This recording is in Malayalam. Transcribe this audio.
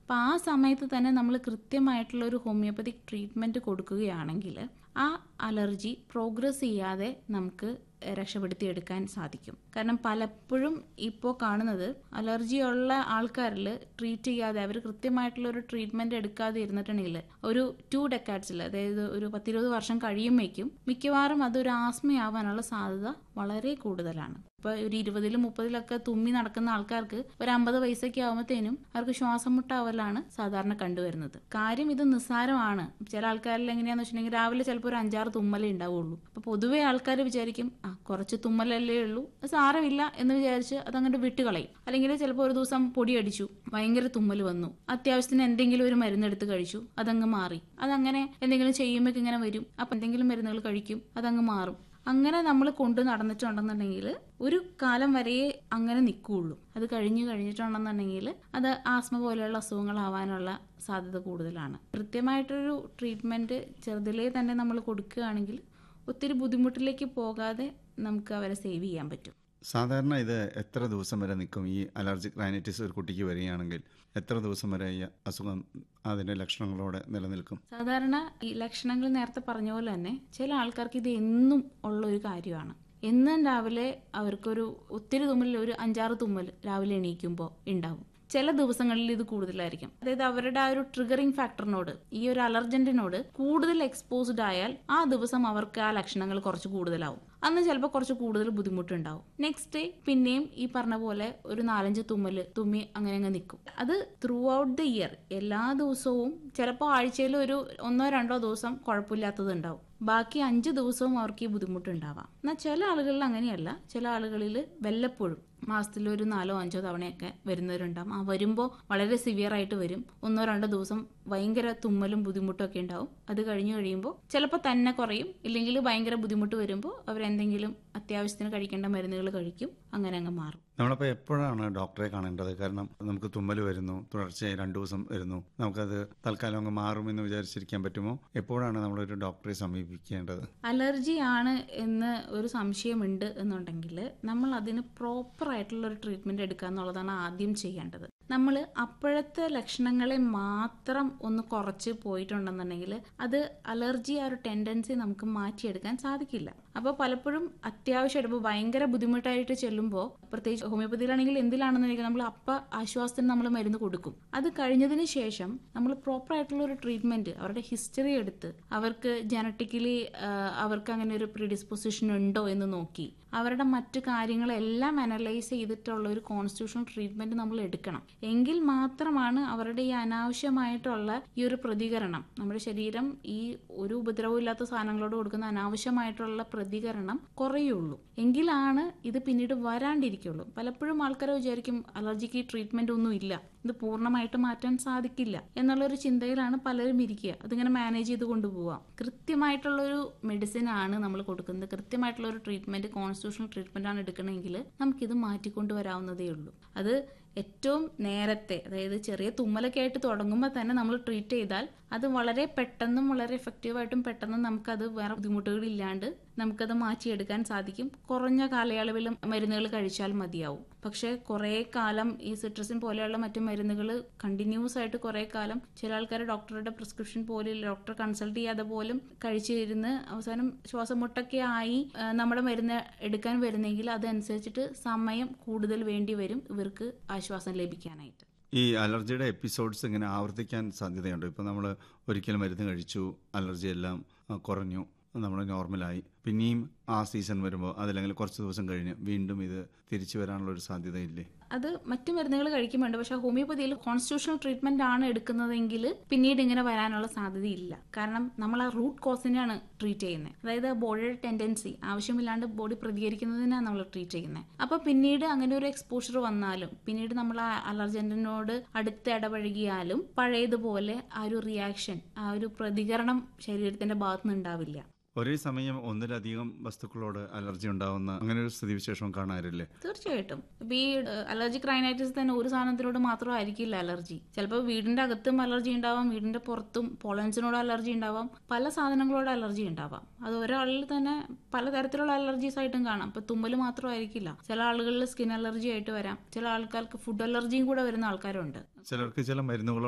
അപ്പം ആ സമയത്ത് തന്നെ നമ്മൾ കൃത്യമായിട്ടുള്ള ഒരു ഹോമിയോപ്പതിക് ട്രീറ്റ്മെൻറ്റ് കൊടുക്കുകയാണെങ്കിൽ ആ അലർജി പ്രോഗ്രസ് ചെയ്യാതെ നമുക്ക് രക്ഷപ്പെടുത്തിയെടുക്കാൻ സാധിക്കും കാരണം പലപ്പോഴും ഇപ്പോൾ കാണുന്നത് അലർജി ഉള്ള ആൾക്കാരിൽ ട്രീറ്റ് ചെയ്യാതെ അവർ കൃത്യമായിട്ടുള്ള ഒരു ട്രീറ്റ്മെന്റ് എടുക്കാതെ ഇരുന്നിട്ടുണ്ടെങ്കിൽ ഒരു ടു ഡെക്കാഡ്സിൽ അതായത് ഒരു പത്തിരുപത് വർഷം കഴിയുമ്പോഴേക്കും മിക്കവാറും അതൊരു ആസ്മയാവാനുള്ള സാധ്യത വളരെ കൂടുതലാണ് ഇപ്പൊ ഒരു ഇരുപതിലും മുപ്പതിലൊക്കെ തുമ്മി നടക്കുന്ന ആൾക്കാർക്ക് ഒരു അമ്പത് വയസ്സൊക്കെ ആകുമ്പോഴത്തേനും അവർക്ക് ശ്വാസം മുട്ടാവലാണ് സാധാരണ കണ്ടുവരുന്നത് കാര്യം ഇത് നിസ്സാരമാണ് ചില ആൾക്കാരിൽ എങ്ങനെയാന്ന് വെച്ചിട്ടുണ്ടെങ്കിൽ രാവിലെ ചിലപ്പോൾ ഒരു അഞ്ചാറ് തുമ്മലേ ഉണ്ടാവുള്ളൂ അപ്പൊ പൊതുവെ ആൾക്കാർ വിചാരിക്കും ആ കുറച്ച് തുമ്മലല്ലേ ഉള്ളൂ അത് സാരമില്ല എന്ന് വിചാരിച്ച് അതങ്ങോട്ട് വിട്ടുകളയും അല്ലെങ്കിൽ ചിലപ്പോൾ ഒരു ദിവസം പൊടി അടിച്ചു ഭയങ്കര തുമ്മൽ വന്നു അത്യാവശ്യത്തിന് എന്തെങ്കിലും ഒരു മരുന്നെടുത്ത് കഴിച്ചു അതങ്ങ് മാറി അതങ്ങനെ എന്തെങ്കിലും ചെയ്യുമ്പോൾ ഇങ്ങനെ വരും അപ്പൊ എന്തെങ്കിലും മരുന്നുകൾ കഴിക്കും അതങ്ങ് മാറും അങ്ങനെ നമ്മൾ കൊണ്ടു നടന്നിട്ടുണ്ടെന്നുണ്ടെങ്കിൽ ഒരു കാലം വരെ അങ്ങനെ നിൽക്കുകയുള്ളൂ അത് കഴിഞ്ഞു കഴിഞ്ഞിട്ടുണ്ടെന്നുണ്ടെങ്കിൽ അത് ആസ്മ പോലെയുള്ള അസുഖങ്ങളാവാനുള്ള സാധ്യത കൂടുതലാണ് കൃത്യമായിട്ടൊരു ട്രീറ്റ്മെൻറ്റ് ചെറുതിലേ തന്നെ നമ്മൾ കൊടുക്കുകയാണെങ്കിൽ ഒത്തിരി ബുദ്ധിമുട്ടിലേക്ക് പോകാതെ നമുക്ക് അവരെ സേവ് ചെയ്യാൻ പറ്റും സാധാരണ ഇത് എത്ര ദിവസം വരെ നിൽക്കും ഈ അലർജിക് റൈനൈറ്റിസ് ഒരു കുട്ടിക്ക് വരികയാണെങ്കിൽ എത്ര ദിവസം വരെ ഈ അസുഖം അതിന്റെ ലക്ഷണങ്ങളോടെ നിലനിൽക്കും സാധാരണ ഈ ലക്ഷണങ്ങൾ നേരത്തെ പറഞ്ഞ പോലെ തന്നെ ചില ആൾക്കാർക്ക് ഇത് എന്നും ഉള്ള ഒരു കാര്യമാണ് എന്നും രാവിലെ അവർക്കൊരു ഒത്തിരി തുമ്മൽ ഒരു അഞ്ചാറ് തുമ്മൽ രാവിലെ എണീക്കുമ്പോൾ ഉണ്ടാവും ചില ദിവസങ്ങളിൽ ഇത് കൂടുതലായിരിക്കും അതായത് അവരുടെ ആ ഒരു ട്രിഗറിംഗ് ഫാക്ടറിനോട് ഈ ഒരു അലർജന്റിനോട് കൂടുതൽ എക്സ്പോസ്ഡ് ആയാൽ ആ ദിവസം അവർക്ക് ആ ലക്ഷണങ്ങൾ കുറച്ച് കൂടുതലാവും അന്ന് ചിലപ്പോൾ കുറച്ച് കൂടുതൽ ബുദ്ധിമുട്ടുണ്ടാവും നെക്സ്റ്റ് ഡേ പിന്നെയും ഈ പറഞ്ഞ പോലെ ഒരു നാലഞ്ച് തുമ്മല് തുമ്മി അങ്ങനെ അങ്ങ് നിൽക്കും അത് ത്രൂ ഔട്ട് ദ ഇയർ എല്ലാ ദിവസവും ചിലപ്പോൾ ആഴ്ചയിൽ ഒരു ഒന്നോ രണ്ടോ ദിവസം കുഴപ്പമില്ലാത്തത് ഉണ്ടാവും ബാക്കി അഞ്ച് ദിവസവും അവർക്ക് ഈ ബുദ്ധിമുട്ടുണ്ടാവാം എന്നാൽ ചില ആളുകളിൽ അങ്ങനെയല്ല ചില ആളുകളിൽ വല്ലപ്പോഴും മാസത്തിൽ ഒരു നാലോ അഞ്ചോ തവണയൊക്കെ വരുന്നവരുണ്ടാവും ആ വരുമ്പോൾ വളരെ സിവിയർ ആയിട്ട് വരും ഒന്നോ രണ്ടോ ദിവസം ഭയങ്കര തുമ്മലും ബുദ്ധിമുട്ടും ഒക്കെ ഉണ്ടാവും അത് കഴിഞ്ഞു കഴിയുമ്പോൾ ചിലപ്പോൾ തന്നെ കുറയും ഇല്ലെങ്കിൽ ഭയങ്കര ബുദ്ധിമുട്ട് വരുമ്പോൾ അവരെന്തെങ്കിലും അത്യാവശ്യത്തിന് കഴിക്കേണ്ട മരുന്നുകൾ കഴിക്കും അങ്ങനെ അങ്ങ് മാറും നമ്മളപ്പോൾ എപ്പോഴാണ് ഡോക്ടറെ കാണേണ്ടത് കാരണം നമുക്ക് തുമ്മൽ വരുന്നു തുടർച്ചയായി രണ്ടു ദിവസം വരുന്നു നമുക്കത് തൽക്കാലം അങ്ങ് മാറുമെന്ന് വിചാരിച്ചിരിക്കാൻ പറ്റുമോ എപ്പോഴാണ് നമ്മളൊരു ഡോക്ടറെ സമീപിക്കേണ്ടത് അലർജി ആണ് എന്ന് ഒരു സംശയമുണ്ട് എന്നുണ്ടെങ്കിൽ നമ്മൾ അതിന് പ്രോപ്പർ ആയിട്ടുള്ള ഒരു ട്രീറ്റ്മെന്റ് എടുക്കുക എന്നുള്ളതാണ് ആദ്യം ചെയ്യേണ്ടത് നമ്മൾ അപ്പോഴത്തെ ലക്ഷണങ്ങളെ മാത്രം ഒന്ന് കുറച്ച് പോയിട്ടുണ്ടെന്നുണ്ടെങ്കിൽ അത് അലർജി ആ ഒരു ടെൻഡൻസി നമുക്ക് മാറ്റിയെടുക്കാൻ സാധിക്കില്ല അപ്പോൾ പലപ്പോഴും അത്യാവശ്യമായിട്ട് ഇപ്പോൾ ഭയങ്കര ബുദ്ധിമുട്ടായിട്ട് ചെല്ലുമ്പോൾ പ്രത്യേകിച്ച് ഹോമിയോപ്പതിയിലാണെങ്കിൽ എന്തിലാണെന്നുണ്ടെങ്കിൽ നമ്മൾ അപ്പ ആശ്വാസത്തിന് നമ്മൾ മരുന്ന് കൊടുക്കും അത് കഴിഞ്ഞതിന് ശേഷം നമ്മൾ പ്രോപ്പർ ആയിട്ടുള്ള ഒരു ട്രീറ്റ്മെന്റ് അവരുടെ ഹിസ്റ്ററി എടുത്ത് അവർക്ക് ജനറ്റിക്കലി അവർക്ക് അങ്ങനെ ഒരു പ്രിഡിസ്പൊസിഷൻ ഉണ്ടോ എന്ന് നോക്കി അവരുടെ മറ്റു കാര്യങ്ങളെല്ലാം അനലൈസ് ചെയ്തിട്ടുള്ള ഒരു കോൺസ്റ്റിറ്റ്യൂഷണൽ ട്രീറ്റ്മെന്റ് നമ്മൾ എടുക്കണം എങ്കിൽ മാത്രമാണ് അവരുടെ ഈ അനാവശ്യമായിട്ടുള്ള ഈ ഒരു പ്രതികരണം നമ്മുടെ ശരീരം ഈ ഒരു ഉപദ്രവവും ഇല്ലാത്ത സാധനങ്ങളോട് കൊടുക്കുന്ന അനാവശ്യമായിട്ടുള്ള പ്രതികരണം കുറയുള്ളൂ എങ്കിലാണ് ഇത് പിന്നീട് വരാണ്ടിരിക്കുള്ളൂ പലപ്പോഴും ആൾക്കാരെ വിചാരിക്കും അലർജിക്ക് ട്രീറ്റ്മെന്റ് ഒന്നും ഇല്ല ഇത് പൂർണ്ണമായിട്ട് മാറ്റാൻ സാധിക്കില്ല എന്നുള്ളൊരു ചിന്തയിലാണ് പലരും ഇരിക്കുക അതിങ്ങനെ മാനേജ് ചെയ്ത് കൊണ്ടുപോവാം കൃത്യമായിട്ടുള്ളൊരു മെഡിസിൻ ആണ് നമ്മൾ കൊടുക്കുന്നത് കൃത്യമായിട്ടുള്ള ഒരു ട്രീറ്റ്മെന്റ് കോൺസ്റ്റിറ്റ്യൂഷണൽ ട്രീറ്റ്മെന്റ് ആണ് എടുക്കണമെങ്കിൽ നമുക്കിത് മാറ്റിക്കൊണ്ടുവരാവുന്നതേ ഉള്ളൂ അത് ഏറ്റവും നേരത്തെ അതായത് ചെറിയ തുമ്മലൊക്കെ ആയിട്ട് തുടങ്ങുമ്പോൾ തന്നെ നമ്മൾ ട്രീറ്റ് ചെയ്താൽ അത് വളരെ പെട്ടെന്നും വളരെ എഫക്റ്റീവായിട്ടും പെട്ടെന്നും നമുക്കത് വേറെ ബുദ്ധിമുട്ടുകളില്ലാണ്ട് നമുക്കത് മാറ്റിയെടുക്കാൻ സാധിക്കും കുറഞ്ഞ കാലയളവിലും മരുന്നുകൾ കഴിച്ചാൽ മതിയാവും പക്ഷേ കുറേ കാലം ഈ സിട്രസിൻ പോലെയുള്ള മറ്റു മരുന്നുകൾ കണ്ടിന്യൂസ് ആയിട്ട് കുറേ കാലം ചില ആൾക്കാർ ഡോക്ടറുടെ പ്രിസ്ക്രിപ്ഷൻ പോലും ഡോക്ടറെ കൺസൾട്ട് ചെയ്യാതെ പോലും കഴിച്ചു ഇരുന്ന് അവസാനം ശ്വാസം മുട്ടൊക്കെ ആയി ആ, നമ്മുടെ മരുന്ന് എടുക്കാൻ വരുന്നെങ്കിൽ അതനുസരിച്ചിട്ട് സമയം കൂടുതൽ വേണ്ടി വരും ഇവർക്ക് ആശ്വാസം ലഭിക്കാനായിട്ട് ഈ അലർജിയുടെ എപ്പിസോഡ്സ് ഇങ്ങനെ ആവർത്തിക്കാൻ സാധ്യതയുണ്ട് ഇപ്പോൾ നമ്മൾ ഒരിക്കലും മരുന്ന് കഴിച്ചു അലർജി എല്ലാം ആ, കുറഞ്ഞു നമ്മൾ നോർമലായി പിന്നെയും ആ സീസൺ വരുമ്പോൾ അതല്ലെങ്കിൽ കുറച്ച് ദിവസം കഴിഞ്ഞ് വീണ്ടും ഇത് തിരിച്ചു വരാനുള്ള ഒരു സാധ്യതയില്ലേ അത് മറ്റു മരുന്നുകൾ കഴിക്കുന്നുണ്ട് പക്ഷെ ഹോമിയോപ്പതിയിൽ കോൺസ്റ്റിറ്റ്യൂഷണൽ ട്രീറ്റ്മെന്റ് ആണ് എടുക്കുന്നതെങ്കിൽ പിന്നീട് ഇങ്ങനെ വരാനുള്ള സാധ്യതയില്ല കാരണം നമ്മൾ ആ റൂട്ട് കോസിനെയാണ് ട്രീറ്റ് ചെയ്യുന്നത് അതായത് ബോഡിയുടെ ടെൻഡൻസി ആവശ്യമില്ലാണ്ട് ബോഡി പ്രതികരിക്കുന്നതിനാണ് നമ്മൾ ട്രീറ്റ് ചെയ്യുന്നത് അപ്പൊ പിന്നീട് അങ്ങനെ ഒരു എക്സ്പോഷർ വന്നാലും പിന്നീട് നമ്മൾ ആ അലർജന്റിനോട് അടുത്ത് ഇടപഴകിയാലും പഴയതുപോലെ ആ ഒരു റിയാക്ഷൻ ആ ഒരു പ്രതികരണം ശരീരത്തിന്റെ ഭാഗത്തുനിന്ന് ഉണ്ടാവില്ല ഒരേ സമയം ഒന്നിലധികം വസ്തുക്കളോട് അലർജി ഉണ്ടാവുന്ന അങ്ങനെ ഒരു സ്ഥിതിവിശേഷം കാണാറില്ലേ തീർച്ചയായിട്ടും ഇപ്പൊ ഈ അലർജിക് റൈനൈറ്റിസ് തന്നെ ഒരു സാധനത്തിനോട് മാത്രമായിരിക്കില്ല അലർജി ചിലപ്പോൾ വീടിന്റെ അകത്തും അലർജി ഉണ്ടാവാം വീടിന്റെ പുറത്തും പോളൻസിനോട് അലർജി ഉണ്ടാവാം പല സാധനങ്ങളോട് അലർജി ഉണ്ടാവാം അത് ഒരാളിൽ തന്നെ പലതരത്തിലുള്ള അലർജീസ് ആയിട്ടും കാണാം ഇപ്പൊ തുമ്മൽ മാത്രമായിരിക്കില്ല ചില ആളുകളിൽ സ്കിൻ അലർജി ആയിട്ട് വരാം ചില ആൾക്കാർക്ക് ഫുഡ് അലർജിയും കൂടെ വരുന്ന ആൾക്കാരുണ്ട് ചിലർക്ക് ചില മരുന്നുകൾ